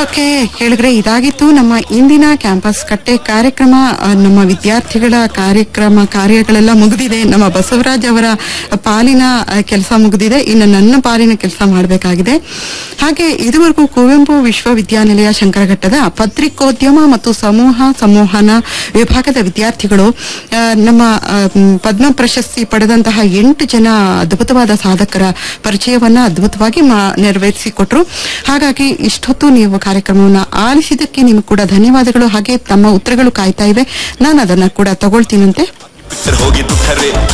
okay ಕೇಳಿದ್ರೆ ಇದಾಗಿತ್ತು ನಮ್ಮ ಇಂದಿನ ಕ್ಯಾಂಪಸ್ ಕಟ್ಟೆ ಕಾರ್ಯಕ್ರಮ ಆ, ನಮ್ಮ ವಿದ್ಯಾರ್ಥಿಗಳ ಕಾರ್ಯಕ್ರಮ ಕಾರ್ಯಗಳೆಲ್ಲ ಮುಗಿದಿದೆ ನಮ್ಮ ಬಸವರಾಜ್ ಅವರ ಪಾಲಿನ ಕೆಲಸ ಮುಗಿದಿದೆ ಇನ್ನು ನನ್ನ ಪಾಲಿನ ಕೆಲಸ ಮಾಡಬೇಕಾಗಿದೆ ಹಾಗೆ ಇದುವರೆಗೂ ಕುವೆಂಪು ವಿಶ್ವವಿದ್ಯಾನಿಲಯ ಶಂಕರಘಟ್ಟದ ಪತ್ರಿಕೋದ್ಯಮ ಮತ್ತು ಸಮೂಹ ಸಂವಹನ ವಿಭಾಗದ ವಿದ್ಯಾರ್ಥಿಗಳು ಆ, ನಮ್ಮ ಆ, ಮ್, ಪದ್ಮ ಪ್ರಶಸ್ತಿ ಪಡೆದಂತಹ ಎಂಟು ಜನ ಅದ್ಭುತವಾದ ಸಾಧಕರ ಪರಿಚಯವನ್ನ ಅದ್ಭುತವಾಗಿ ಮಾ- ನೆರವೇರಿಸಿಕೊಟ್ರು ಹಾಗಾಗಿ ಇಷ್ಟೊತ್ತು ನೀವು ಕಾರ್ಯಕ್ರಮವನ್ನು ಆಲಿಸಿದ್ದಕ್ಕೆ ನಿಮಗೆ ಕೂಡ ಧನ್ಯವಾದಗಳು ಹಾಗೆ ತಮ್ಮ ಉತ್ತರಗಳು ಕಾಯ್ತಾ ಇವೆ ನಾನು ಅದನ್ನ ಕೂಡ ತಗೊಳ್ತೀನಂತೆ ಬಿಟ್ಟರೆ ಹೋಗಿ ದುಃಖರೇ